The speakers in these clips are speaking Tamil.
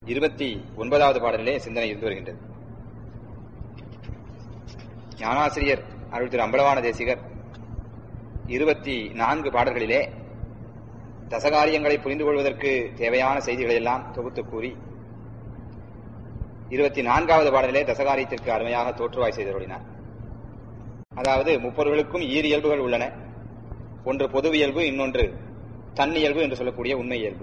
இருபத்தி ஒன்பதாவது பாடலிலே சிந்தனை இருந்து வருகின்றது ஞானாசிரியர் அருள் திரு அம்பலவான தேசிகர் இருபத்தி நான்கு பாடல்களிலே தசகாரியங்களை புரிந்து கொள்வதற்கு தேவையான செய்திகளை எல்லாம் தொகுத்து கூறி இருபத்தி நான்காவது பாடலிலே தசகாரியத்திற்கு அருமையாக தோற்றுவாய் செய்தருளினார் அதாவது முப்பொருளுக்கும் ஈரியல்புகள் உள்ளன ஒன்று பொதுவியல்பு இன்னொன்று தன்னியல்பு என்று சொல்லக்கூடிய உண்மை இயல்பு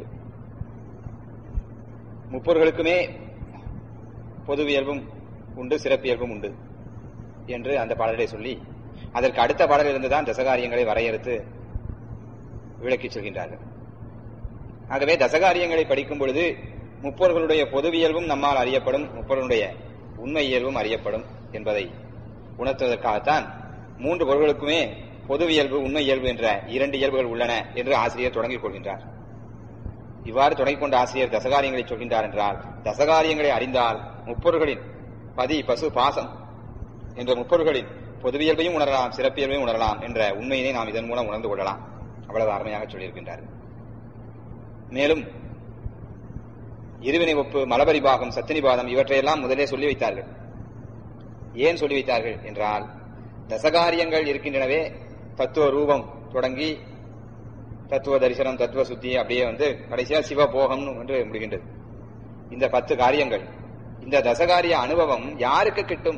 முப்பொருளுக்குமே பொதுவியல்பும் உண்டு சிறப்பியல்பும் உண்டு என்று அந்த பாடலை சொல்லி அதற்கு அடுத்த பாடலிலிருந்து தான் தசகாரியங்களை வரையறுத்து விளக்கிச் செல்கின்றார்கள் ஆகவே தசகாரியங்களை படிக்கும் பொழுது முப்பொருளுடைய பொதுவியல்பும் நம்மால் அறியப்படும் முப்பொருளுடைய உண்மை இயல்பும் அறியப்படும் என்பதை உணர்த்துவதற்காகத்தான் மூன்று பொருள்களுக்குமே பொதுவியல்பு உண்மை இயல்பு என்ற இரண்டு இயல்புகள் உள்ளன என்று ஆசிரியர் தொடங்கிக் கொள்கின்றார் இவ்வாறு தொடங்கிக் கொண்ட ஆசிரியர் தசகாரியங்களை சொல்கின்றார் என்றால் தசகாரியங்களை அறிந்தால் முப்பொருள்களின் பதி பசு பாசம் என்ற முப்பொருள்களின் பொதுவியல்பையும் உணரலாம் சிறப்பியல்பையும் உணரலாம் என்ற உண்மையினை நாம் இதன் மூலம் உணர்ந்து கொள்ளலாம் அவ்வளவு அருமையாக சொல்லியிருக்கின்றார் மேலும் இருவினை ஒப்பு மலபரிபாகம் சத்தினிபாதம் இவற்றையெல்லாம் முதலே சொல்லி வைத்தார்கள் ஏன் சொல்லி வைத்தார்கள் என்றால் தசகாரியங்கள் இருக்கின்றனவே தத்துவ ரூபம் தொடங்கி தத்துவ தரிசனம் தத்துவ சுத்தி அப்படியே வந்து கடைசியா சிவபோகம் என்று முடிகின்றது இந்த பத்து காரியங்கள் இந்த தசகாரிய அனுபவம் யாருக்கு கிட்டும்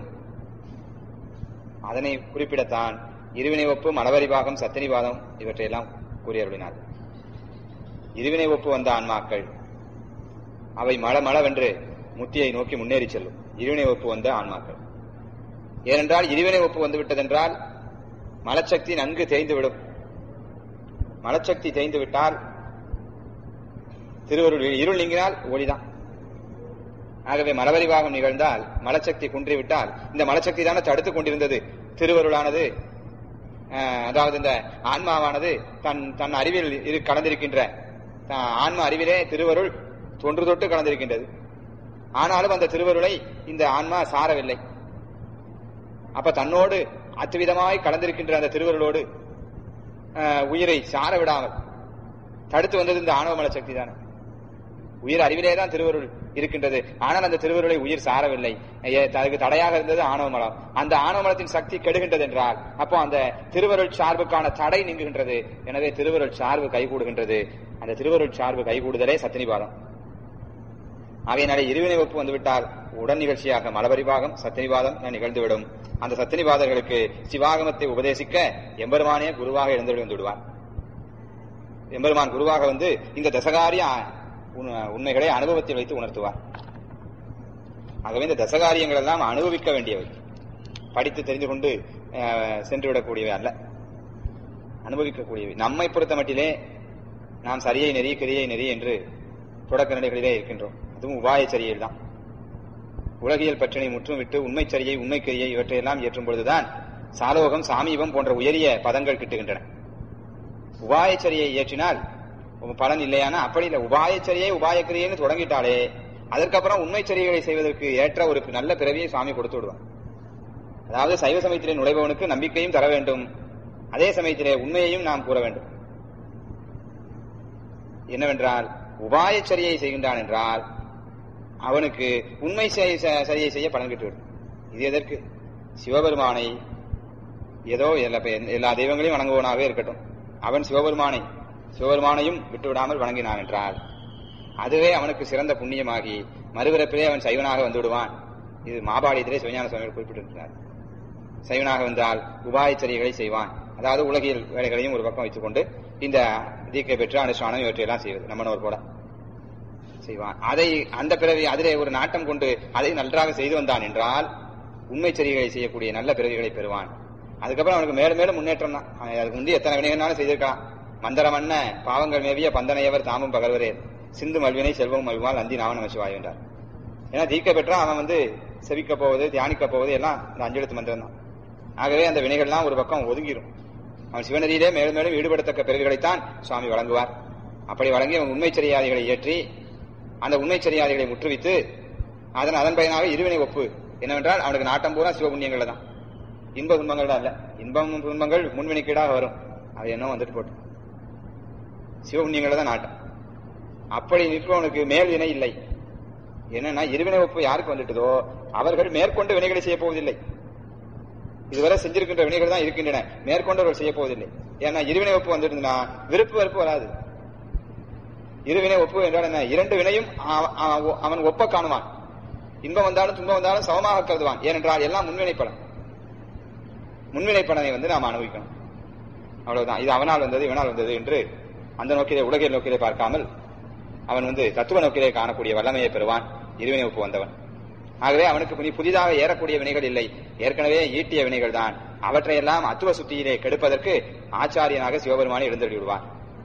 அதனை குறிப்பிடத்தான் இருவினை ஒப்பு மலவரிபாகம் சத்தினிபாதம் இவற்றையெல்லாம் கூறியருளினார்கள் இருவினை ஒப்பு வந்த ஆன்மாக்கள் அவை மழ மளவென்று முத்தியை நோக்கி முன்னேறி செல்லும் இருவினை ஒப்பு வந்த ஆன்மாக்கள் ஏனென்றால் இருவினை ஒப்பு வந்து விட்டதென்றால் மலச்சக்தி நன்கு தேய்ந்துவிடும் மலச்சக்தி தேய்ந்து விட்டால் திருவருள் இருள் நீங்கினால் ஒளிதான் ஆகவே மலவரிவாகம் நிகழ்ந்தால் மலச்சக்தி குன்றிவிட்டால் இந்த மலச்சக்தி தானே தடுத்துக் கொண்டிருந்தது திருவருளானது அதாவது இந்த ஆன்மாவானது தன் தன் அறிவில் இரு கலந்திருக்கின்ற ஆன்மா அறிவிலே திருவருள் தொன்று தொட்டு கலந்திருக்கின்றது ஆனாலும் அந்த திருவருளை இந்த ஆன்மா சாரவில்லை அப்ப தன்னோடு அத்துவிதமாய் கலந்திருக்கின்ற அந்த திருவருளோடு உயிரை சார விடாமல் தடுத்து வந்தது இந்த ஆணவ மல சக்தி தானே உயிர் அறிவிலே தான் திருவருள் இருக்கின்றது ஆனால் அந்த திருவருளை உயிர் சாரவில்லை அதுக்கு தடையாக இருந்தது ஆணவ மலம் அந்த ஆணவ மலத்தின் சக்தி கெடுகின்றது என்றால் அப்போ அந்த திருவருள் சார்புக்கான தடை நீங்குகின்றது எனவே திருவருள் சார்பு கைகூடுகின்றது அந்த திருவருள் சார்பு கைகூடுதலே சத்தினிபாதம் அவையினாலே இருவினை ஒப்பு வந்துவிட்டால் உடன் நிகழ்ச்சியாக மலபரிபாகம் சத்தினிவாதம் நிகழ்ந்துவிடும் அந்த சத்தினிவாதர்களுக்கு சிவாகமத்தை உபதேசிக்க எம்பெருமானே குருவாக எழுந்து வந்துவிடுவார் எம்பெருமான் குருவாக வந்து இந்த தசகாரிய உண்மைகளை அனுபவத்தில் வைத்து உணர்த்துவார் ஆகவே இந்த தசகாரியங்கள் எல்லாம் அனுபவிக்க வேண்டியவை படித்து தெரிந்து கொண்டு சென்றுவிடக்கூடியவை அல்ல அனுபவிக்கக்கூடியவை நம்மை பொறுத்த மட்டிலே நாம் சரியை நெறி கிரியை நெறி என்று தொடக்க நிலைகளிலே இருக்கின்றோம் அதுவும் உபாய சரியில் தான் உலகியல் பற்றினை முற்றும் விட்டு உண்மை சரியை உண்மை கிரியை இவற்றையெல்லாம் ஏற்றும் பொழுதுதான் சாலோகம் சாமீபம் போன்ற உயரிய பதங்கள் கிட்டுகின்றன உபாயச்சரியை ஏற்றினால் பலன் இல்லையானா அப்படி இல்லை உபாயச்சரியை உபாயக்கிரியைன்னு தொடங்கிட்டாலே அதற்கப்புறம் உண்மை சரிகளை செய்வதற்கு ஏற்ற ஒரு நல்ல பிறவியை சுவாமி கொடுத்து விடுவார் அதாவது சைவ சமயத்திலே நுழைபவனுக்கு நம்பிக்கையும் தர வேண்டும் அதே சமயத்திலே உண்மையையும் நாம் கூற வேண்டும் என்னவென்றால் உபாயச்சரியை செய்கின்றான் என்றால் அவனுக்கு உண்மை சரியை செய்ய பலன் கிட்டுவிடும் இது எதற்கு சிவபெருமானை ஏதோ எல்லா தெய்வங்களையும் வணங்குவனாவே இருக்கட்டும் அவன் சிவபெருமானை சிவபெருமானையும் விட்டுவிடாமல் வணங்கினான் என்றால் அதுவே அவனுக்கு சிறந்த புண்ணியமாகி மறுபிறப்பிலே அவன் சைவனாக வந்து விடுவான் இது மாபாடியத்திலே சிவஞான சுவாமிகள் குறிப்பிட்டிருக்கிறார் சைவனாக வந்தால் உபாயச்சரியங்களை செய்வான் அதாவது உலகியல் வேலைகளையும் ஒரு பக்கம் வைத்துக்கொண்டு இந்த தீக்கை பெற்று அனுஷ்டானம் இவற்றையெல்லாம் செய்வது நம்மனோர் கூட செய்வான் அதை அந்த பிறவி அதிலே ஒரு நாட்டம் கொண்டு அதை நன்றாக செய்து வந்தான் என்றால் உண்மை சரிகளை செய்யக்கூடிய நல்ல பிறவிகளை பெறுவான் அதுக்கப்புறம் அவனுக்கு மேலும் மேலும் முன்னேற்றம் தான் அதுக்கு முந்தைய எத்தனை வினைகள்னாலும் செய்திருக்கான் மந்திர மன்ன பாவங்கள் மேவிய பந்தனையவர் தாமும் பகல்வரே சிந்து மல்வினை செல்வம் மல்வால் அந்தி நாம நம சிவாய் என்றார் ஏன்னா தீக்க பெற்றா அவன் வந்து செவிக்க போவது தியானிக்க போவது எல்லாம் இந்த அஞ்செழுத்து மந்திரம் தான் ஆகவே அந்த வினைகள்லாம் ஒரு பக்கம் ஒதுங்கிடும் அவன் சிவநதியிலே மேலும் மேலும் ஈடுபடத்தக்க பிறவிகளைத்தான் சுவாமி வழங்குவார் அப்படி வழங்கி அவன் உண்மை சரியாதிகளை ஏற்றி அந்த உண்மை சரியாதிகளை முற்றுவித்து அதன் அதன் பயனாக இருவினை ஒப்பு என்னவென்றால் அவனுக்கு நாட்டம் பூரா சிவபுண்ணியங்கள் தான் இன்ப துன்பங்கள் அல்ல இன்பம் துன்பங்கள் முன்வினைக்கீடாக வரும் அது என்ன வந்துட்டு போட்டு சிவபுண்ணியங்கள் தான் நாட்டம் அப்படி நிற்பவனுக்கு மேல் வினை இல்லை என்னன்னா இருவினை ஒப்பு யாருக்கு வந்துட்டதோ அவர்கள் மேற்கொண்டு வினைகளை செய்ய போவதில்லை இதுவரை செஞ்சிருக்கின்ற வினைகள் தான் இருக்கின்றன மேற்கொண்டு அவர்கள் செய்ய போவதில்லை ஏன்னா இருவினை ஒப்பு வந்துருந்தா விருப்பு வெறுப்பு வராது இருவினை ஒப்பு என்றால் என்ன இரண்டு வினையும் அவ- அவ- அவன் ஒப்ப காணுவான் இன்பம் வந்தாலும் துன்பம் வந்தாலும் சமமாக கருதுவான் ஏனென்றால் எல்லாம் முன்வினை பலன் முன்வினை பலனை வந்து நாம் அனுபவிக்கணும் அவ்வளவுதான் இது அவனால் வந்தது இவனால் வந்தது என்று அந்த நோக்கிலே உலகியல் நோக்கிலே பார்க்காமல் அவன் வந்து தத்துவ நோக்கிலே காணக்கூடிய வல்லமையை பெறுவான் இருவினை ஒப்பு வந்தவன் ஆகவே அவனுக்கு இனி புதிதாக ஏறக்கூடிய வினைகள் இல்லை ஏற்கனவே ஈட்டிய வினைகள் தான் அவற்றையெல்லாம் அத்துவ சுத்தியிலே கெடுப்பதற்கு ஆச்சாரியனாக சிவபெருமானை எழுந்தருளி விடுவான்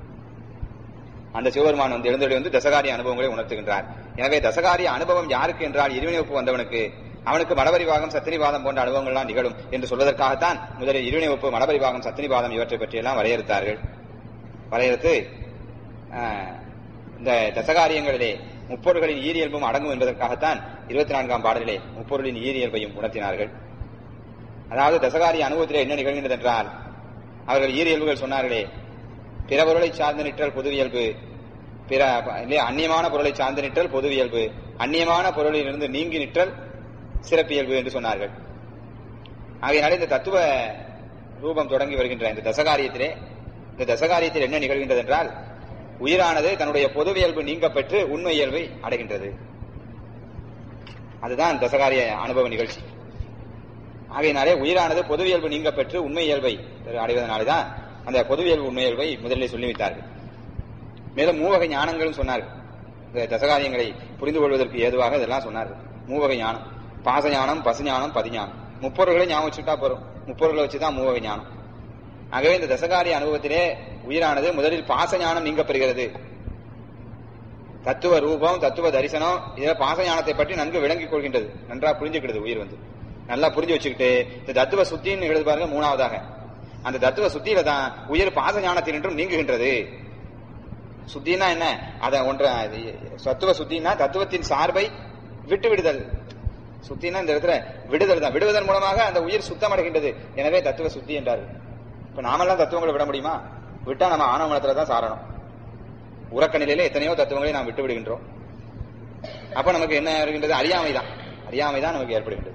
அந்த சிவபெருமான் வந்து எழுந்தருளி வந்து தசகாரிய அனுபவங்களை உணர்த்துகின்றார் எனவே தசகாரிய அனுபவம் யாருக்கு என்றால் இருவினை ஒப்பு வந்தவனுக்கு அவனுக்கு மலபரிவாகம் சத்தினிவாதம் போன்ற அனுபவங்கள்லாம் நிகழும் என்று சொல்வதற்காகத்தான் முதலில் இருவினை ஒப்பு மலபரிவாகம் சத்தினிவாதம் இவற்றை பற்றியெல்லாம் வரையறுத்தார்கள் வரையறுத்து ஆஹ், இந்த தசகாரியங்களிலே முப்பொருள்களின் ஈரியல்பும் அடங்கும் என்பதற்காகத்தான் இருபத்தி நான்காம் பாடலிலே முப்பொருளின் ஈரியல்பையும் உணர்த்தினார்கள் அதாவது தசகாரிய அனுபவத்திலே என்ன நிகழ்கின்றது என்றால் அவர்கள் ஈரியல்புகள் சொன்னார்களே பிற பொருளை சார்ந்து நிற்றல் பொதுவியல்பு பிற இல்லையா அந்நியமான பொருளை சார்ந்து நிற்றல் பொதுவியல்பு அந்நியமான பொருளிலிருந்து நீங்கி நிற்றல் சிறப்பியல்பு என்று சொன்னார்கள் ஆகையினாலே இந்த தத்துவ ரூபம் தொடங்கி வருகின்ற இந்த தசகாரியத்திலே இந்த தசகாரியத்தில் என்ன நிகழ்கின்றது என்றால் உயிரானது தன்னுடைய பொதுவியல்பு நீங்க பெற்று உண்மை இயல்பை அடைகின்றது அதுதான் தசகாரிய அனுபவ நிகழ்ச்சி ஆகையினாலே உயிரானது பொதுவியல்பு நீங்க பெற்று உண்மை இயல்பை அடைவதனாலேதான் அந்த பொதுவியல்பு உண்மை இயல்பை முதலில் சொல்லி வைத்தார்கள் மேலும் மூவகை ஞானங்களும் சொன்னார்கள் இந்த தசகாரியங்களை புரிந்து கொள்வதற்கு ஏதுவாக இதெல்லாம் சொன்னார்கள் மூவகை ஞானம் பாச ஞானம் பசு ஞானம் பதிஞானம் முப்பொருள்களை ஞாபகம் வச்சுட்டா போறோம் முப்பொருளை வச்சுதான் மூவகை ஞானம் ஆகவே இந்த தசகாரிய அனுபவத்திலே உயிரானது முதலில் பாச ஞானம் நீங்க பெறுகிறது தத்துவ ரூபம் தத்துவ தரிசனம் இதுல பாச ஞானத்தை பற்றி நன்கு விளங்கிக் கொள்கின்றது நன்றா புரிஞ்சுக்கிடுது உயிர் வந்து நல்லா புரிஞ்சு வச்சுக்கிட்டு இந்த தத்துவ சுத்தின்னு எழுது பாருங்க மூணாவதாக அந்த தத்துவ சுத்தியில தான் உயிர் பாச ஞானத்தினின்றும் நீங்குகின்றது சுத்தினா என்ன அத ஒன்ற அது தத்துவ சுத்தினா தத்துவத்தின் சார்பை விட்டு விடுதல் சுத்தினா இந்த இடத்துல விடுதல் தான் விடுவதன் மூலமாக அந்த உயிர் சுத்தமடைகின்றது எனவே தத்துவ சுத்தி என்றார்கள் இப்ப நாமெல்லாம் தத்துவங்களை விட முடியுமா விட்டா நம்ம ஆணவமலத்துல தான் சாரணும் உறக்க நிலையில எத்தனையோ தத்துவங்களை நாம் விட்டு விடுகின்றோம் அப்ப நமக்கு என்ன இருக்கின்றது அறியாமை தான் அறியாமை தான் நமக்கு ஏற்படுகின்றது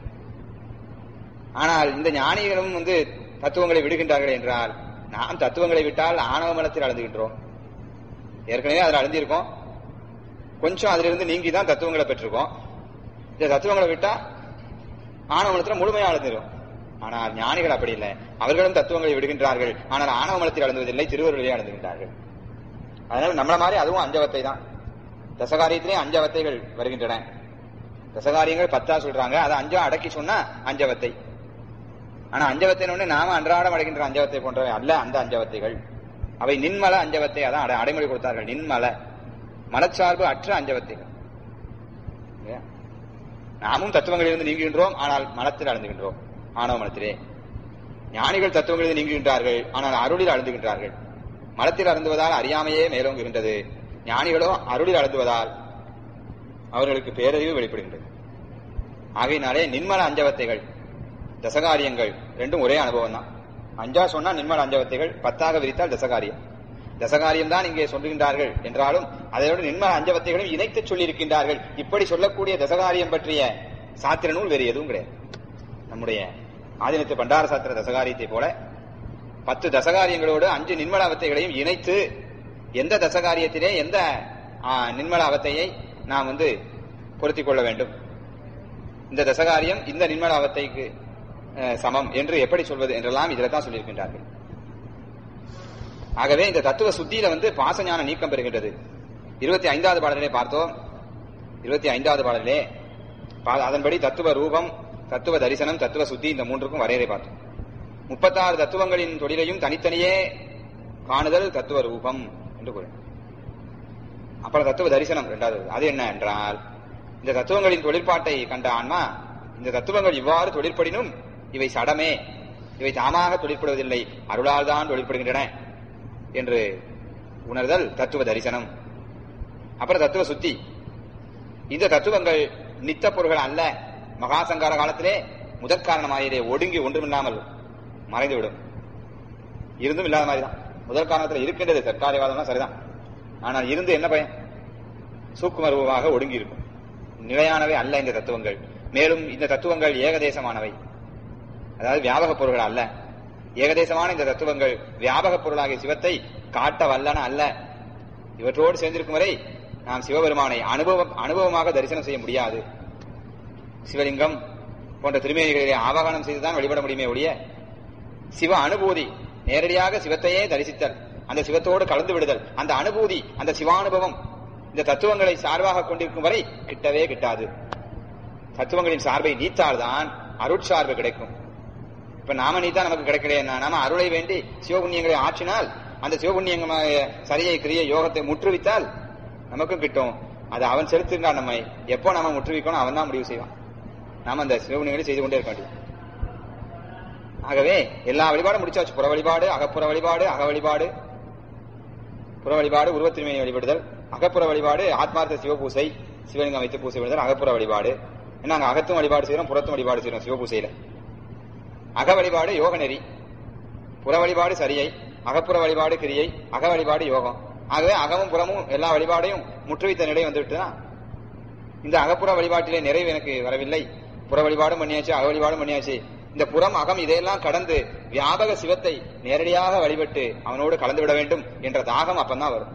ஆனால் இந்த ஞானிகளும் வந்து தத்துவங்களை விடுகின்றார்கள் என்றால் நாம் தத்துவங்களை விட்டால் ஆணவ மலத்தில் அழுந்துகின்றோம் ஏற்கனவே அதில் அழுந்திருக்கோம் கொஞ்சம் அதிலிருந்து நீங்கி தான் தத்துவங்களை பெற்றிருக்கோம் இந்த தத்துவங்களை விட்டா ஆணவ மலத்தில் முழுமையா அழுந்திரும் ஆனால் ஞானிகள் அப்படி இல்லை அவர்களும் தத்துவங்களை விடுகின்றார்கள் ஆனால் ஆணவ மலத்தில் அழுந்துவதில்லை திருவருளிலே அழுந்துகின்றார்கள் அதனால நம்மள மாதிரி அதுவும் அஞ்சவத்தை தான் தசகாரியத்திலே அஞ்சவத்தைகள் வருகின்றன தசகாரியங்கள் பத்தா சொல்றாங்க அதை அஞ்சா அடக்கி சொன்னா அஞ்சவத்தை ஆனா அஞ்சவத்தை நாம அன்றாடம் அடைகின்ற அஞ்சவத்தை போன்றவை அல்ல அந்த அஞ்சவத்தைகள் அவை நின்மல அஞ்சவத்தை அதான் அடை- அடைமொழி கொடுத்தார்கள் நின்மல மனச்சார்பு அற்ற அஞ்சவத்தைகள் இல்லையா? நாமும் தத்துவங்களிலிருந்து நீங்குகின்றோம் ஆனால் மனத்தில் அழுந்துகின்றோம் ஆணவ மனத்திலே ஞானிகள் தத்துவங்களிலிருந்து நீங்குகின்றார்கள் ஆனால் அருளில் அழுந்துகின்றார்கள் மனத்தில் அருந்துவதால் அறியாமையே மேலோங்குகின்றது ஞானிகளோ அருளில் அழுந்துவதால் அவர்களுக்கு பேரறிவு வெளிப்படுகின்றது ஆகையினாலே நின்மல அஞ்சவத்தைகள் தசகாரியங்கள் ரெண்டும் ஒரே அனுபவம் தான் அஞ்சா சொன்னா நின்மல அஞ்சவத்தைகள் பத்தாக விரித்தால் தசகாரியம் தசகாரியம் தான் இங்கே சொல்லுகின்றார்கள் என்றாலும் அதையோடு நின்மல அஞ்சவத்தைகளும் இணைத்து சொல்லியிருக்கின்றார்கள் இப்படி சொல்லக்கூடிய தசகாரியம் பற்றிய சாத்திர நூல் வேறு எதுவும் கிடையாது நம்முடைய ஆதினத்து பண்டார சாத்திர தசகாரியத்தை போல பத்து தசகாரியங்களோடு அஞ்சு நின்மல அவத்தைகளையும் இணைத்து எந்த தசகாரியத்திலே எந்த ஆ, நின்மல அவத்தையை நாம் வந்து பொருத்திக் கொள்ள வேண்டும் இந்த தசகாரியம் இந்த நிர்மல அவத்தைக்கு அஹ், சமம் என்று எப்படி சொல்வது என்றெல்லாம் இதில் தான் சொல்லியிருக்கின்றார்கள் ஆகவே இந்த தத்துவ சுத்தியில வந்து பாசஞான நீக்கம் பெறுகின்றது இருபத்தி ஐந்தாவது பாடலிலே பார்த்தோம் இருபத்தி ஐந்தாவது பாடலிலே பா- அதன்படி தத்துவ ரூபம் தத்துவ தரிசனம் தத்துவ சுத்தி இந்த மூன்றுக்கும் வரையறை பார்த்தோம் முப்பத்தாறு தத்துவங்களின் தொழிலையும் தனித்தனியே காணுதல் தத்துவ ரூபம் என்று கூறினார் அப்புறம் தத்துவ தரிசனம் இரண்டாவது அது என்ன என்றால் இந்த தத்துவங்களின் தொழிற்பாட்டை கண்ட ஆன்மா இந்த தத்துவங்கள் இவ்வாறு தொழிற்படினும் இவை சடமே இவை தாமாக தொழிற்படுவதில்லை அருளால் தான் தொழிற்படுகின்றன என்று உணர்தல் தத்துவ தரிசனம் அப்புறம் தத்துவ சுத்தி இந்த தத்துவங்கள் நித்த பொருள்கள் அல்ல மகாசங்கார காலத்திலே முதற் காரணமாயிலே ஒடுங்கி ஒன்றுமில்லாமல் மறைந்துவிடும் இருந்தும் இல்லாத மாதிரி தான் முதல் காரணத்தில் இருக்கின்றது தற்காலிகவாதம்னா சரிதான் ஆனால் இருந்து என்ன பயன் சூக்கும ரூபமாக ஒடுங்கி இருக்கும் நிலையானவை அல்ல இந்த தத்துவங்கள் மேலும் இந்த தத்துவங்கள் ஏகதேசமானவை அதாவது வியாபக பொருள்கள் அல்ல ஏகதேசமான இந்த தத்துவங்கள் வியாபக பொருளாகிய சிவத்தை காட்ட வல்லன அல்ல இவற்றோடு சேர்ந்திருக்கும் வரை நாம் சிவபெருமானை அனுபவம் அனுபவமாக தரிசனம் செய்ய முடியாது சிவலிங்கம் போன்ற திருமேனிகளிலே ஆவாகனம் செய்துதான் வழிபட முடியுமே ஒழிய சிவ அனுபூதி நேரடியாக சிவத்தையே தரிசித்தல் அந்த சிவத்தோடு கலந்து விடுதல் அந்த அனுபூதி அந்த சிவானுபவம் இந்த தத்துவங்களை சார்பாக கொண்டிருக்கும் வரை கிட்டவே கிட்டாது தத்துவங்களின் சார்பை நீத்தால்தான் அருட்சார்பு கிடைக்கும் இப்ப நாம நீத்தா நமக்கு கிடைக்கலையா நாம அருளை வேண்டி சிவபுண்ணியங்களை ஆற்றினால் அந்த சிவபுண்ணியங்கമായ சரியை கிரிய யோகத்தை முற்றுவித்தால் நமக்கும் கிட்டும் அது அவன் செலுத்துகிறான் நம்மை எப்போ நாம முற்றுவிக்கணும் அவன் தான் முடிவு செய்வான் நாம அந்த சிவபுண்ணியங்களை செய்து கொண்டே இருக்க வேண்டியது ஆகவே எல்லா வழிபாடும் முடிச்சாச்சு புற வழிபாடு அகப்புற வழிபாடு அக வழிபாடு புற வழிபாடு உருவத்திருமையை வழிபடுதல் அகப்புற வழிபாடு ஆத்மார்த்த சிவபூசை சிவலிங்கம் வைத்து பூசை விடுதல் அகப்புற வழிபாடு ஏன்னா அங்க அகத்தும் வழிபாடு செய்யறோம் புறத்தும் வழிபாடு செய்யறோம் சிவபூசையில அக வழிபாடு யோக நெறி புற வழிபாடு சரியை அகப்புற வழிபாடு கிரியை அக வழிபாடு யோகம் ஆகவே அகமும் புறமும் எல்லா வழிபாடையும் முற்றுவித்த நிலை வந்துவிட்டுதான் இந்த அகப்புற வழிபாட்டிலே நிறைவு எனக்கு வரவில்லை புற வழிபாடும் பண்ணியாச்சு அக வழிபாடும் பண்ணியாச்சு இந்த புறம் அகம் இதையெல்லாம் கடந்து வியாபக சிவத்தை நேரடியாக வழிபட்டு அவனோடு கலந்து விட வேண்டும் என்ற தாகம் அப்பந்தான் வரும்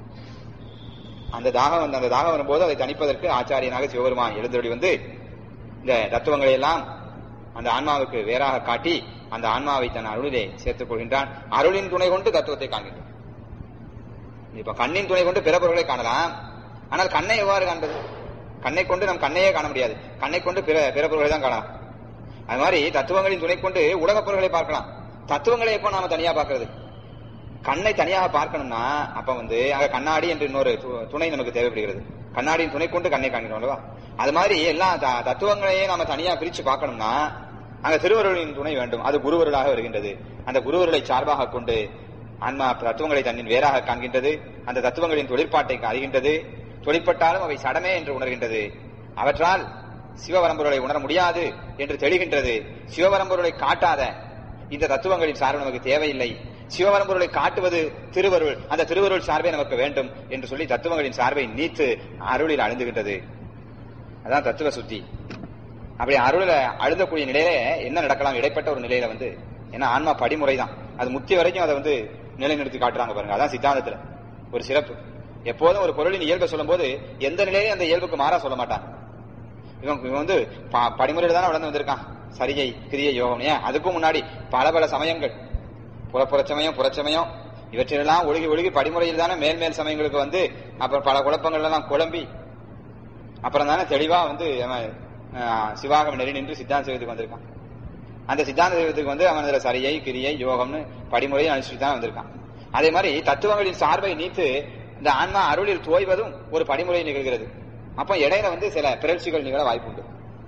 அந்த தாகம் வந்து அந்த தாகம் வரும்போது அதை தணிப்பதற்கு ஆச்சாரியனாக சிவபெருமான் எழுந்தொழி வந்து இந்த தத்துவங்களை எல்லாம் அந்த ஆன்மாவுக்கு வேறாக காட்டி அந்த ஆன்மாவை தன் அருளிலே சேர்த்துக் கொள்கின்றான் அருளின் துணை கொண்டு தத்துவத்தை காண்கின்றான் இப்ப கண்ணின் துணை கொண்டு பிற பொருள்களை காணலாம் ஆனால் கண்ணை எவ்வாறு காண்பது கண்ணை கொண்டு நம் கண்ணையே காண முடியாது கண்ணை கொண்டு பிற பிற பொருள்களை தான் காணலாம் அது மாதிரி தத்துவங்களின் துணை கொண்டு உலக பொருள்களை பார்க்கலாம் தத்துவங்களை எப்போ நாம தனியா பார்க்கிறது கண்ணை தனியாக பார்க்கணும்னா அப்ப வந்து அங்க கண்ணாடி என்று இன்னொரு து- துணை நமக்கு தேவைப்படுகிறது கண்ணாடியின் துணை கொண்டு கண்ணை காண்கிறோம் அல்லவா அது மாதிரி எல்லா த- தத்துவங்களையே நாம தனியா பிரிச்சு பார்க்கணும்னா அங்க திருவருளின் துணை வேண்டும் அது குருவருளாக வருகின்றது அந்த குருவருளை சார்பாக கொண்டு ஆன்மா தத்துவங்களை தன்னின் வேறாக காண்கின்றது அந்த தத்துவங்களின் தொழிற்பாட்டை அறிகின்றது தொழிற்பட்டாலும் அவை சடமே என்று உணர்கின்றது அவற்றால் சிவபரம்பொருளை உணர முடியாது என்று தெளிகின்றது சிவபரம்பொருளை காட்டாத இந்த தத்துவங்களின் சார்பு நமக்கு தேவையில்லை சிவபரம்பொருளை காட்டுவது திருவருள் அந்த திருவருள் சார்பே நமக்கு வேண்டும் என்று சொல்லி தத்துவங்களின் சார்பை நீத்து அருளில் அழுந்துகின்றது அதான் தத்துவ சுத்தி அப்படி அருளில அழுந்தக்கூடிய நிலையில என்ன நடக்கலாம் இடைப்பட்ட ஒரு நிலையில வந்து ஏன்னா ஆன்மா படிமுறை தான் அது முக்கிய வரைக்கும் அதை வந்து நிலைநிறுத்தி காட்டுறாங்க பாருங்க அதான் சித்தாந்தத்துல ஒரு சிறப்பு எப்போதும் ஒரு பொருளின் இயல்பை சொல்லும்போது எந்த நிலையிலும் அந்த இயல்புக்கு மாறா சொல்ல மாட்டான் இவன் இவன் வந்து ப- படிமுறையில தானே வளர்ந்து வந்திருக்கான் சரியை கிரிய யோகம் ஏன் அதுக்கும் முன்னாடி பல பல சமயங்கள் புறப்புறச்சமயம் புறச்சமயம் இவற்றிலெல்லாம் ஒழுகி ஒழுகி படிமுறையில் தானே மேல் மேல் சமயங்களுக்கு வந்து அப்புறம் பல குழப்பங்கள் எல்லாம் குழம்பி அப்புறம் தானே தெளிவா வந்து அவன் ஆஹ், சிவாகம் நெறி நின்று சித்தாந்த சைவத்துக்கு வந்திருக்கான் அந்த சித்தாந்த சைவத்துக்கு வந்து அவன் அதுல சரியை கிரியை யோகம்னு படிமுறையை அனுப்பிச்சுட்டு தான் வந்திருக்கான் அதே மாதிரி தத்துவங்களின் சார்பை நீத்து இந்த ஆன்மா அருளில் தோய்வதும் ஒரு படிமுறை நிகழ்கிறது அப்ப இடையில வந்து சில பிறழ்ச்சிகள் நிகழ வாய்ப்புண்டு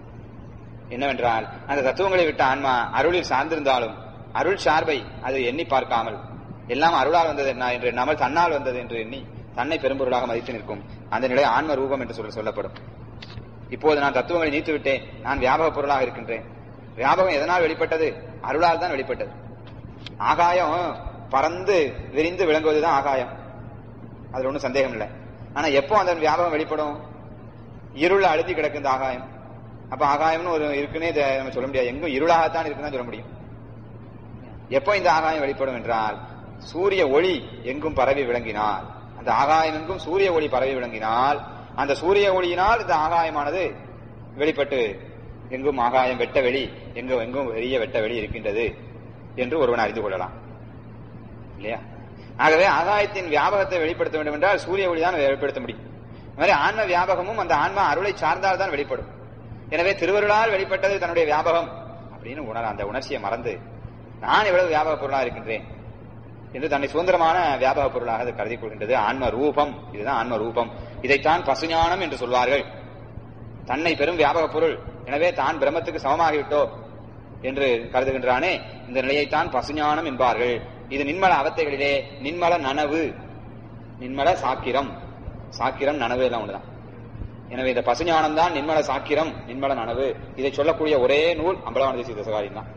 என்னவென்றால் அந்த தத்துவங்களை விட்ட ஆன்மா அருளில் சார்ந்திருந்தாலும் அருள் சார்பை அது எண்ணி பார்க்காமல் எல்லாம் அருளால் வந்தது என்ன என்று எண்ணாமல் தன்னால் வந்தது என்று எண்ணி தன்னை பெரும்பொருளாக மதித்து நிற்கும் அந்த நிலை ஆன்ம ரூபம் என்று சொல்ல சொல்லப்படும் இப்போது நான் தத்துவங்களை நீத்து விட்டேன் நான் வியாபக பொருளாக இருக்கின்றேன் வியாபகம் எதனால் வெளிப்பட்டது அருளால் தான் வெளிப்பட்டது ஆகாயம் பறந்து விரிந்து விளங்குவதுதான் ஆகாயம் அதுல ஒன்றும் சந்தேகம் இல்லை ஆனா எப்போ அந்த வியாபகம் வெளிப்படும் இருள் அழுத்தி கிடக்கு இந்த ஆகாயம் அப்ப ஆகாயம்னு ஒரு இருக்குன்னே இதை நம்ம சொல்ல முடியாது எங்கும் இருளாகத்தான் இருக்குன்னு சொல்ல முடியும் எப்போ இந்த ஆகாயம் வெளிப்படும் என்றால் சூரிய ஒளி எங்கும் பரவி விளங்கினால் அந்த ஆகாயம் எங்கும் சூரிய ஒளி பரவி விளங்கினால் அந்த சூரிய ஒளியினால் இந்த ஆகாயமானது வெளிப்பட்டு எங்கும் ஆகாயம் வெட்ட வெளி எங்கும் எங்கும் பெரிய வெட்ட வெளி இருக்கின்றது என்று ஒருவன் அறிந்து கொள்ளலாம் இல்லையா ஆகவே ஆகாயத்தின் வியாபகத்தை வெளிப்படுத்த வேண்டும் என்றால் சூரிய ஒளி தான் வெளிப்படுத்த முடியும் அது மாதிரி ஆன்ம வியாபகமும் அந்த ஆன்மா அருளை சார்ந்தால் தான் வெளிப்படும் எனவே திருவருளால் வெளிப்பட்டது தன்னுடைய வியாபகம் அப்படின்னு உணர அந்த உணர்ச்சியை மறந்து நான் எவ்வளவு வியாபக பொருளாக இருக்கின்றேன் என்று தன்னை சுதந்திரமான வியாபக பொருளாக அது கருதி கொள்கின்றது ஆன்ம ரூபம் இதுதான் ஆன்ம ரூபம் இதைத்தான் பசுஞானம் என்று சொல்வார்கள் தன்னை பெரும் வியாபக பொருள் எனவே தான் பிரம்மத்துக்கு சமமாகிவிட்டோ என்று கருதுகின்றானே இந்த நிலையைத்தான் பசுஞானம் என்பார்கள் இது நின்மல அவத்தைகளிலே நின்மல நனவு நின்மல சாக்கிரம் சாக்கிரம் நனவு எல்லாம் ஒண்ணுதான் எனவே இந்த பசுஞானம் தான் நின்மல சாக்கிரம் நின்மல நனவு இதை சொல்லக்கூடிய ஒரே நூல் அம்பலவானதி சித்தசகாரின் தான்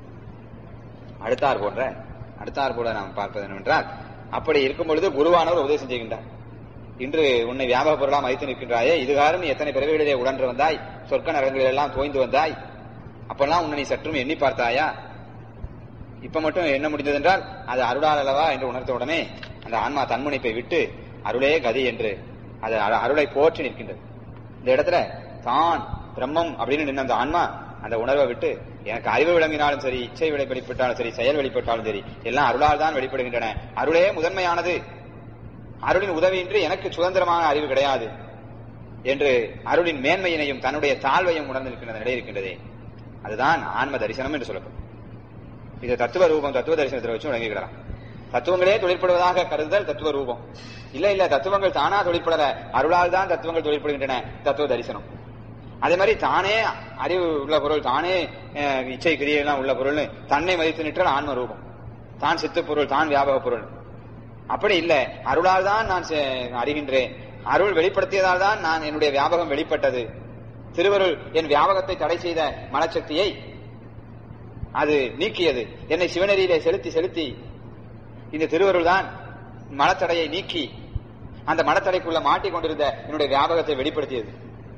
அடுத்தார் போன்ற அடுத்தார் போல நாம் பார்ப்பது என்னவென்றால் அப்படி இருக்கும் பொழுது குருவானவர் உபதேசம் செய்கின்றார் இன்று உன்னை வியாபக பொருளா மதித்து நிற்கின்றாயே இதுகாரும் நீ எத்தனை பிறவிகளிலே உடன்று வந்தாய் சொர்க்க நரங்களில் எல்லாம் தோய்ந்து வந்தாய் அப்பெல்லாம் உன்னை நீ சற்றும் எண்ணி பார்த்தாயா இப்ப மட்டும் என்ன முடிந்தது என்றால் அது அருளால் அல்லவா என்று உணர்த்த உடனே அந்த ஆன்மா தன்முனைப்பை விட்டு அருளே கதி என்று அது அரு- அருளை போற்றி நிற்கின்றது இந்த இடத்துல தான் பிரம்மம் அப்படின்னு நின்ன அந்த ஆன்மா அந்த உணர்வை விட்டு எனக்கு அறிவு விளங்கினாலும் சரி இச்சை வெளி- வெளிப்பட்டாலும் சரி செயல் வெளிப்பட்டாலும் சரி எல்லாம் அருளால் தான் வெளிப்படுகின்றன அருளே முதன்மையானது அருளின் உதவியின்றி எனக்கு சுதந்திரமான அறிவு கிடையாது என்று அருளின் மேன்மையினையும் தன்னுடைய தாழ்வையும் உணர்ந்து நிற்கின்ற நிலை இருக்கின்றதே அதுதான் ஆன்ம தரிசனம் என்று சொல்லப்படும் இது தத்துவ ரூபம் தத்துவ தரிசனத்தில் வச்சு விளங்கிக்கலாம் தத்துவங்களே தொழிற்படுவதாக கருதுதல் தத்துவ ரூபம் இல்ல இல்ல தத்துவங்கள் தானா தொழிற்படல அருளால் தான் தத்துவங்கள் தொழிற்படுகின்றன தத்துவ தரிசனம் அதே மாதிரி தானே அறிவு உள்ள பொருள் தானே அஹ், இச்சை கிரியெல்லாம் உள்ள பொருள்னு தன்னை மதித்து நிற்றால் ஆன்ம ரூபம் தான் சித்து பொருள் தான் வியாபக பொருள் அப்படி இல்ல அருளால் தான் நான் செ- அறிகின்றேன் அருள் வெளிப்படுத்தியதால் தான் நான் என்னுடைய வியாபகம் வெளிப்பட்டது திருவருள் என் வியாபகத்தை தடை செய்த மனசக்தியை அது நீக்கியது என்னை சிவநெறியிலே செலுத்தி செலுத்தி இந்த திருவருள் தான் மனத்தடையை நீக்கி அந்த மனத்தடைக்குள்ள மாட்டிக்கொண்டிருந்த என்னுடைய வியாபகத்தை வெளிப்படுத்தியது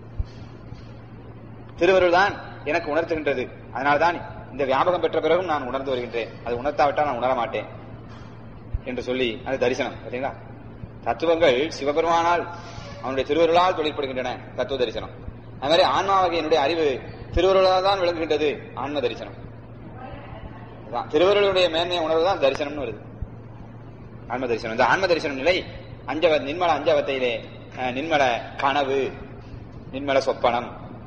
திருவருள் தான் எனக்கு உணர்த்துகின்றது அதனால்தான் இந்த வியாபகம் பெற்ற பிறகும் நான் உணர்ந்து வருகின்றேன் அது உணர்த்தாவிட்டால் நான் உணர மாட்டேன் என்று சொல்லி அது தரிசனம் பார்த்தீங்களா தத்துவங்கள் சிவபெருமானால் அவனுடைய திருவருளால் தொழிற்படுகின்றன தத்துவ தரிசனம் அது மாதிரி ஆன்மாவகை என்னுடைய அறிவு திருவருளால் தான் விளங்குகின்றது ஆன்ம தரிசனம் அதான் திருவருளுடைய மேன்மையை உணர்வு தான் தரிசனம்னு வருது ஆன்ம தரிசனம் இந்த ஆன்ம தரிசனம் நிலை அஞ்சவ நின்மல அஞ்சவத்தையிலே அஹ், நின்மல கனவு நின்மல சொப்பனம்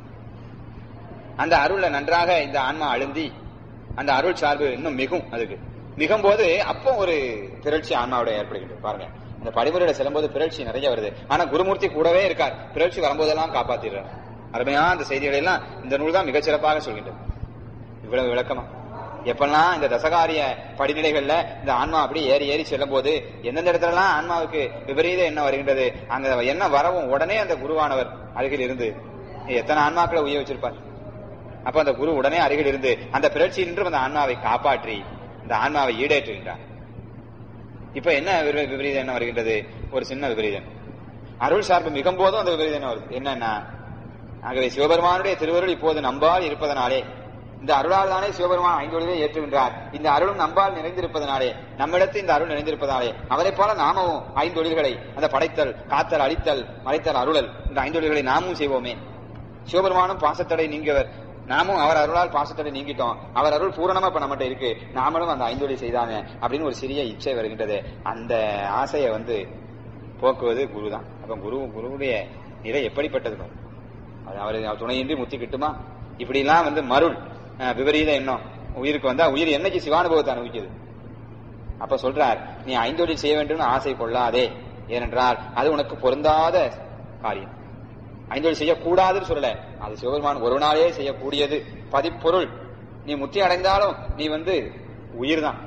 அந்த அருள்ல நன்றாக இந்த ஆன்மா அழுந்தி அந்த அருள் சார்பு இன்னும் மிகும் அதுக்கு மிகும் போது அப்போ ஒரு பிறழ்ச்சி ஆன்மாவோட ஏற்படுகின்றது பாருங்க அந்த படிமுறையில செல்லும்போது பிறழ்ச்சி நிறைய வருது ஆனா குருமூர்த்தி கூடவே இருக்கார் பிறழ்ச்சி வரும்போதெல்லாம் காப்பாத்திடுறார் அருமையா அந்த செய்திகளை எல்லாம் இந்த நூல் தான் மிகச்சிறப்பாக சொல்கின்றது இவ்வளவு விளக்கமா எப்பெல்லாம் இந்த தசகாரிய படிநிலைகள்ல இந்த ஆன்மா அப்படி ஏறி ஏறி செல்லும் போது எந்தெந்த இடத்துல எல்லாம் ஆன்மாவுக்கு விபரீத எண்ணம் வருகின்றது அங்க எண்ணம் வரவும் உடனே அந்த குருவானவர் அருகில் இருந்து எத்தனை ஆன்மாக்களை உய வச்சிருப்பார் அப்ப அந்த குரு உடனே அருகில் இருந்து அந்த பிறழ்ச்சியின்றும் அந்த ஆன்மாவை காப்பாற்றி இந்த ஆன்மாவை ஈடேற்றுகின்றார் இப்ப என்ன விபரீ- விபரீதம் என்ன வருகின்றது ஒரு சின்ன விபரீதம் அருள் சார்பு மிகும் போதும் அந்த விபரீதம் என்ன வருது என்னன்னா ஆகவே சிவபெருமானுடைய திருவருள் இப்போது நம்பால் இருப்பதனாலே இந்த அருளால் தானே சிவபெருமான் ஐந்தொழிலை ஏற்றுகின்றார் இந்த அருளும் நம்பால் நிறைந்திருப்பதனாலே நம்மிடத்து இந்த அருள் நிறைந்திருப்பதனாலே அவரைப் போல நாமும் ஐந்தொழில்களை அந்த படைத்தல் காத்தல் அழித்தல் மறைத்தல் அருளல் இந்த ஐந்தொழில்களை நாமும் செய்வோமே சிவபெருமானும் பாசத்தடை நீங்கியவர் நாமும் அவர் அருளால் பாசத்தடை நீங்கிட்டோம் அவர் அருள் பூரணமா இப்ப நம்மகிட்ட இருக்கு நாமளும் அந்த ஐந்தொழி செய்தாங்க அப்படின்னு ஒரு சிறிய இச்சை வருகின்றது அந்த ஆசையை வந்து போக்குவது குரு தான் அப்ப குரு குருவுடைய நிலை எப்படிப்பட்டது பாரு. அது அவர் துணையின்றி முத்தி கிட்டுமா இப்படி எல்லாம் வந்து மருள் அஹ், விபரீத எண்ணம் உயிருக்கு வந்தா உயிர் என்னைக்கு சிவானுபவத்தை அனுபவிக்குது அப்ப சொல்றார் நீ ஐந்தொழில் செய்ய வேண்டும்னு ஆசை கொள்ளாதே ஏனென்றால் அது உனக்கு பொருந்தாத காரியம் ஐந்தொழில் செய்யக்கூடாதுன்னு சொல்லல அது சிவபெருமான் ஒருவனாலே செய்யக்கூடியது பதிப்பொருள் நீ முத்தி அடைந்தாலும் நீ வந்து உயிர் தான்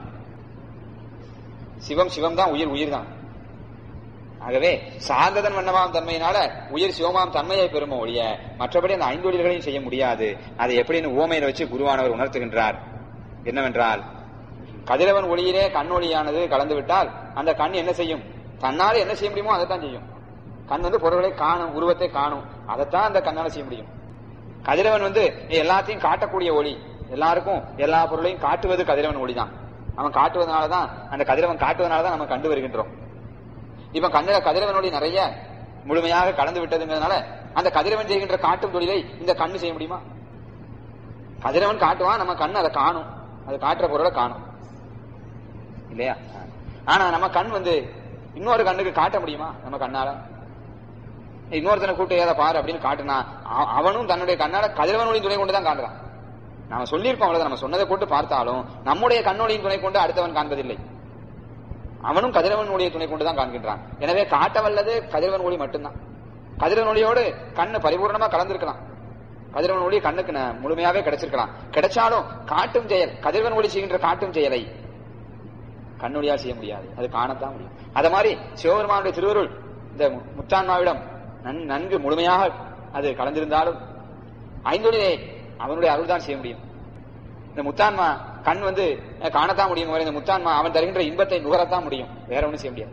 சிவம் சிவம் தான் உயிர் உயிர் தான் ஆகவே சார்ந்ததன் வண்ணமாம் தன்மையினால உயிர் சிவமாம் தன்மையை பெறுமோ ஒழிய மற்றபடி அந்த ஐந்தொழில்களையும் செய்ய முடியாது அதை எப்படின்னு ஓமையில வச்சு குருவானவர் உணர்த்துகின்றார் என்னவென்றால் கதிரவன் ஒளியிலே கண் ஒளியானது கலந்து விட்டால் அந்த கண் என்ன செய்யும் தன்னால என்ன செய்ய முடியுமோ அதைத்தான் செய்யும் கண் வந்து பொருள்களை காணும் உருவத்தை காணும் அதைத்தான் அந்த கண்ணால செய்ய முடியும் கதிரவன் வந்து எல்லாத்தையும் காட்டக்கூடிய ஒளி எல்லாருக்கும் எல்லா பொருளையும் காட்டுவது கதிரவன் ஒளி தான் அவன் காட்டுவதனாலதான் அந்த கதிரவன் காட்டுவதனாலதான் நம்ம கண்டு வருகின்றோம் இப்ப கண்ணுல கதிரவன் ஒளி நிறைய முழுமையாக கலந்து விட்டதுங்கிறதுனால அந்த கதிரவன் செய்கின்ற காட்டும் தொழிலை இந்த கண்ணு செய்ய முடியுமா கதிரவன் காட்டுவான் நம்ம கண்ணு அதை காணும் அது காட்டுற பொருளை காணும் இல்லையா ஆனா நம்ம கண் வந்து இன்னொரு கண்ணுக்கு காட்ட முடியுமா நம்ம கண்ணால இன்னொருத்தனை கூட்டு ஏதா பாரு அப்படின்னு காட்டுனா அவ- அவனும் தன்னுடைய கண்ணால கதிரவனொளியின் துணை கொண்டு தான் காட்டுறான் நாம சொல்லியிருக்கோம் அவ்வளவுதான் நம்ம சொன்னதை கொண்டு பார்த்தாலும் நம்முடைய கண்ணொளியின் துணை கொண்டு அடுத்தவன் காண்பதில்லை அவனும் கதிரவன் ஒளியை துணை கொண்டு தான் காண்கின்றான் எனவே காட்ட வல்லது கதிரவன் ஒளி மட்டும்தான் கதிரவன் ஒளியோடு கண்ணு பரிபூர்ணமா கலந்திருக்கலாம் கதிரவன் ஒளி கண்ணுக்கு ந- முழுமையாவே கிடைச்சிருக்கலாம் கிடைச்சாலும் காட்டும் செயல் கதிரவன் ஒளி செய்கின்ற காட்டும் செயலை கண்ணொழியால் செய்ய முடியாது அது காணத்தான் முடியும் அத மாதிரி சிவபெருமானுடைய திருவருள் இந்த மு- முத்தான்மாவிடம் நன்- நன்கு முழுமையாக அது கலந்திருந்தாலும் ஐந்தொழிலே அவனுடைய அருள் தான் செய்ய முடியும் இந்த முத்தான்மா கண் வந்து அஹ், காணத்தான் முடியும் வரை இந்த முத்தான்மா அவன் தருகின்ற இன்பத்தை நுகரத்தான் முடியும் வேற ஒண்ணும் செய்ய முடியாது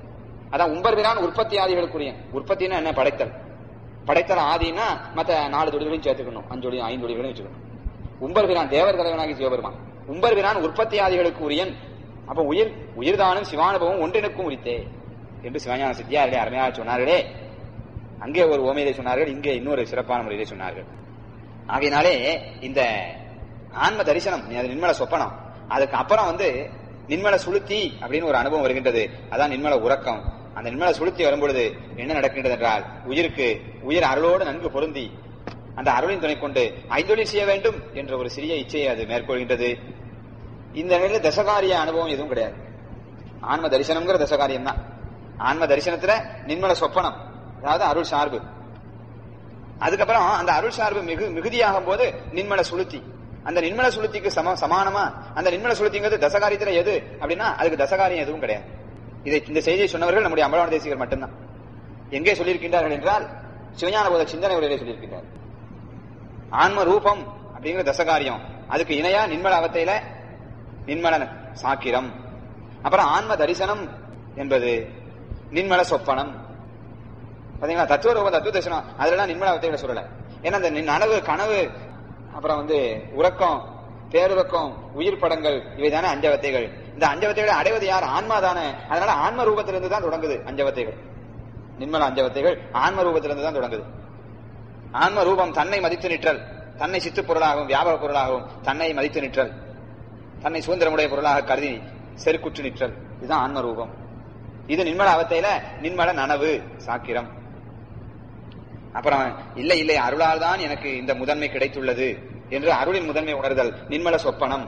அதான் உம்பர்பிரான் உற்பத்தி ஆதிகளுக்குரிய உற்பத்தின்னா என்ன படைத்தல் படைத்தல் ஆதின்னா மத்த நாலு தொழில்களையும் சேர்த்துக்கணும் அஞ்சு தொழில் ஐந்து தொழில்களையும் வச்சுக்கணும் உம்பர்பிரான் தேவர் தலைவனாகி சிவபெருமான் உம்பர்பிரான் உற்பத்தி ஆதிகளுக்கு உரியன் அப்ப உயிர் உயிர்தானும் சிவானுபவம் ஒன்றினுக்கும் உரித்தே என்று சிவஞான சித்தியாரிலே அருமையாக சொன்னார்களே அங்கே ஒரு ஓமையிலே சொன்னார்கள் இங்கே இன்னொரு சிறப்பான முறையிலே சொன்னார்கள் ஆகையினாலே இந்த ஆன்ம தரிசனம் அது நின்மல சொப்பனம் அதுக்கு அப்புறம் வந்து நின்மல சுளுத்தி அப்படின்னு ஒரு அனுபவம் வருகின்றது அதான் நின்மல உறக்கம் அந்த நின்மல சுளுத்தி வரும்பொழுது என்ன நடக்கின்றது என்றால் உயிருக்கு உயிர் அருளோடு நன்கு பொருந்தி அந்த அருளின் துணை கொண்டு ஐந்தொழில் செய்ய வேண்டும் என்ற ஒரு சிறிய இச்சையை அது மேற்கொள்கின்றது இந்த நிலையில தசகாரிய அனுபவம் எதுவும் கிடையாது ஆன்ம தரிசனம்ங்கிற தசகாரியம் தான் ஆன்ம தரிசனத்துல நின்மல சொப்பனம் அதாவது அருள் சார்பு அதுக்கப்புறம் அந்த அருள் சார்பு மிகு மிகுதியாகும் போது நின்மல சுளுத்தி அந்த நின்மல சுளுத்திக்கு சம சமானமா அந்த நின்மல சுளுத்திங்கிறது தசகாரியத்துல எது அப்படின்னா அதுக்கு தசகாரியம் எதுவும் கிடையாது இதை இந்த செய்தியை சொன்னவர்கள் நம்முடைய அம்பலவான தேசிகர் மட்டும்தான் எங்கே சொல்லியிருக்கின்றார்கள் என்றால் சிவஞான போத சிந்தனை உரையிலே சொல்லியிருக்கின்றார் ஆன்ம ரூபம் அப்படிங்கிற தசகாரியம் அதுக்கு இணையா நின்மல அவத்தையில நின்மல சாக்கிரம் அப்புறம் ஆன்ம தரிசனம் என்பது நின்மல சொப்பனம் பாத்தீங்களா தத்துவ ரூபம் தத்துவ தரிசனம் அதெல்லாம் நின்மல அவத்தையில சொல்லல ஏன்னா அந்த நனவு கனவு அப்புறம் வந்து உறக்கம் பேருறக்கம் உயிர் படங்கள் இவைதானே அஞ்சவத்தைகள் இந்த அஞ்சவத்தைகளை அடைவது யார் ஆன்மா தானே அதனால ஆன்ம ரூபத்திலிருந்து தான் தொடங்குது அஞ்சவத்தைகள் நின்மல அஞ்சவத்தைகள் ஆன்ம ரூபத்திலிருந்து தான் தொடங்குது ஆன்ம ரூபம் தன்னை மதித்து நிற்றல் தன்னை சித்து பொருளாகவும் வியாபக பொருளாகவும் தன்னை மதித்து நிற்றல் தன்னை சுதந்திரமுடைய பொருளாக கருதி செருக்குற்று நிற்றல் இதுதான் ஆன்ம ரூபம் இது நின்மல அவத்தையில நின்மல நனவு சாக்கிரம் அப்புறம் இல்லை இல்லை அருளால் தான் எனக்கு இந்த முதன்மை கிடைத்துள்ளது என்று அருளின் முதன்மை உணர்தல் நின்மல சொப்பனம்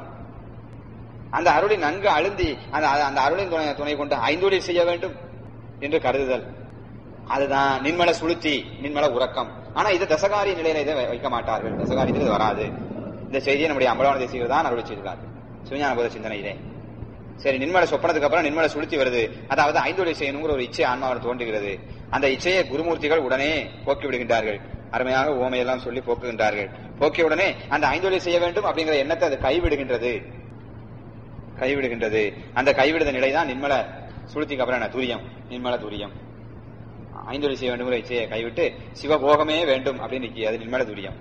அந்த அருளின் நன்கு அழுந்தி அந்த அந்த அருளின் துணை துணை கொண்டு ஐந்தொழில் செய்ய வேண்டும் என்று கருதுதல் அதுதான் நின்மல சுளுத்தி நின்மல உறக்கம் ஆனா இது தசகாரி நிலையில இதை வைக்க மாட்டார்கள் தசகாரியத்தில் இது வராது இந்த செய்தியை நம்முடைய அம்பலவான தேசியர் தான் அருளி செய்திருக்கார்கள் சிவஞான போத சிந்தனையிலே சரி நின்மல சொப்பனத்துக்கு அப்புறம் நின்மல சுளுத்தி வருது அதாவது ஐந்தொழில் செய்யணுங்கிற ஒரு இச்சை ஆன்மாவில் தோன்றுகிறது அந்த இச்சையை குருமூர்த்திகள் உடனே போக்கி விடுகின்றார்கள் அருமையாக ஓமையெல்லாம் சொல்லி போக்குகின்றார்கள் போக்கிய உடனே அந்த ஐந்தொழில் செய்ய வேண்டும் அப்படிங்கிற எண்ணத்தை அது கைவிடுகின்றது கைவிடுகின்றது அந்த கைவிடுத நிலைதான் நின்மல சுளுத்திக்கு அப்புறம் என்ன துரியம் நின்மல துரியம் ஐந்தொழில் செய்ய வேண்டும் இச்சையை கைவிட்டு சிவபோகமே வேண்டும் அப்படின்னு அது நின்மல துரியம்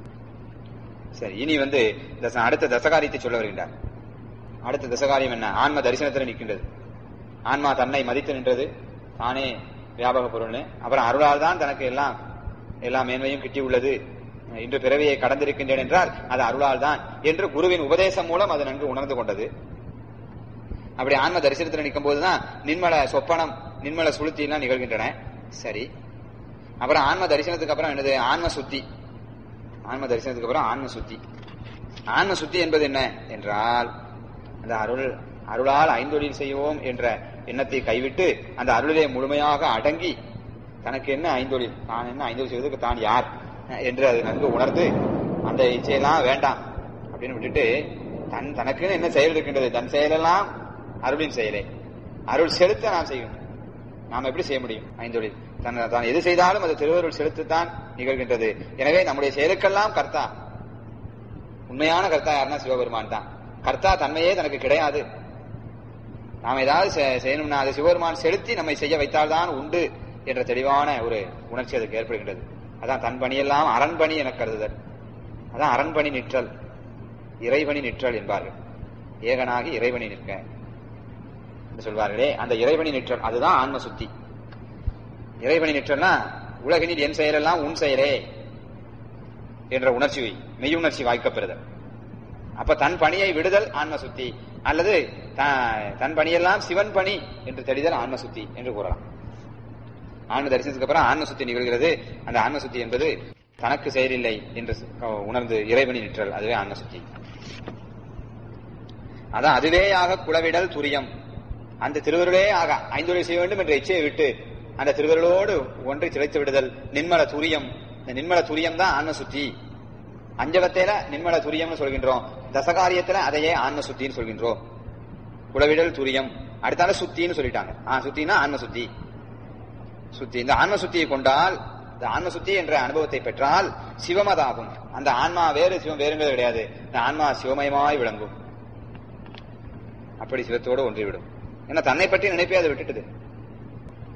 சரி இனி வந்து அடுத்த தசகாரியத்தை சொல்ல வருகின்றார் அடுத்த தசகாரியம் என்ன ஆன்ம தரிசனத்தில் நிற்கின்றது ஆன்மா தன்னை மதித்து நின்றது தானே வியாபக பொருள்னு அப்புறம் அருளால் தான் தனக்கு எல்லாம் எல்லா மேன்மையும் கிட்டி உள்ளது இன்று பிறவியை கடந்திருக்கின்றேன் என்றால் அது அருளால் தான் என்று குருவின் உபதேசம் மூலம் அது நன்கு உணர்ந்து கொண்டது அப்படி ஆன்ம தரிசனத்தில் நிற்கும் போதுதான் நின்மல சொப்பனம் நின்மல சுளுத்தி எல்லாம் நிகழ்கின்றன சரி அப்புறம் ஆன்ம தரிசனத்துக்கு அப்புறம் என்னது ஆன்ம சுத்தி ஆன்ம தரிசனத்துக்கு அப்புறம் ஆன்ம சுத்தி ஆன்ம சுத்தி என்பது என்ன என்றால் அந்த அருள் அருளால் ஐந்தொழில் செய்வோம் என்ற எண்ணத்தை கைவிட்டு அந்த அருளிலே முழுமையாக அடங்கி தனக்கு என்ன ஐந்தொழில் தான் என்ன ஐந்தொழில் செய்வதற்கு தான் யார் என்று அது நன்கு உணர்ந்து அந்த இச்சையெல்லாம் வேண்டாம் அப்படின்னு விட்டுட்டு தன் தனக்குன்னு என்ன செயல் இருக்கின்றது தன் செயலெல்லாம் அருளின் செயலே அருள் செலுத்த நாம் செய்யணும் நாம் எப்படி செய்ய முடியும் ஐந்தொழில் தன் தான் எது செய்தாலும் அது திருவருள் செலுத்தத்தான் நிகழ்கின்றது எனவே நம்முடைய செயலுக்கெல்லாம் கர்த்தா உண்மையான கர்த்தா யாருன்னா சிவபெருமான் தான் கர்த்தா தன்மையே தனக்கு கிடையாது நாம் ஏதாவது செய்யணும்னா அதை சிவபெருமான் செலுத்தி நம்மை செய்ய வைத்தால்தான் உண்டு என்ற தெளிவான ஒரு உணர்ச்சி அதுக்கு ஏற்படுகின்றது அதான் தன் பணியெல்லாம் அரண்பணி என கருதுதல் அதான் அரண்பணி நிற்றல் இறைவனி நிற்றல் என்பார்கள் ஏகனாகி இறைவனி நிற்க சொல்வார்களே அந்த இறைவனி நிற்றல் அதுதான் ஆன்ம சுத்தி இறைவனி நிற்றல்னா உலகினில் என் செயலெல்லாம் உன் செயலே என்ற உணர்ச்சி மெய்யுணர்ச்சி வாய்க்கப்படுதல் அப்ப தன் பணியை விடுதல் ஆன்ம சுத்தி அல்லது தன் பணியெல்லாம் சிவன் பணி என்று தெளிதல் ஆன்ம சுத்தி என்று கூறலாம் ஆன்ம தரிசனத்துக்கு அப்புறம் ஆன்ம சுத்தி நிகழ்கிறது அந்த ஆன்ம சுத்தி என்பது தனக்கு செயலில்லை என்று உணர்ந்து இறைவனி நிற்றல் அதுவே ஆன்ம சுத்தி அதான் அதுவேயாக குளவிடல் துரியம் அந்த திருவருளே ஆக ஐந்தொழில் செய்ய வேண்டும் என்ற இச்சையை விட்டு அந்த திருவருளோடு ஒன்றை திளைத்து விடுதல் நின்மல துரியம் இந்த நின்மல துரியம் தான் ஆன்ம சுத்தி அஞ்சவத்தையில நின்மல துரியம்னு சொல்கின்றோம் தசகாரியத்துல அதையே ஆன்ம சுத்தின்னு சொல்கின்றோம் குளவிடல் துரியம் அடுத்தால சுத்தின்னு சொல்லிட்டாங்க ஆ சுத்தினா ஆன்ம சுத்தி சுத்தி இந்த ஆன்ம சுத்தியை கொண்டால் இந்த ஆன்ம சுத்தி என்ற அனுபவத்தை பெற்றால் சிவமதாகும் அந்த ஆன்மா வேறு சிவம் வேறுங்கிறது கிடையாது இந்த ஆன்மா சிவமயமாய் விளங்கும் அப்படி சிவத்தோடு ஒன்றிவிடும் ஏன்னா தன்னை பற்றி நினைப்பே அதை விட்டுட்டுது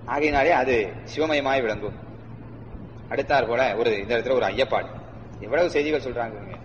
ஆகையினாலே அது சிவமயமாய் விளங்கும் அடுத்தாற் போல ஒரு இந்த இடத்துல ஒரு ஐயப்பாடு எவ்வளவு செய்திகள் சொல்றாங்க இவங்க.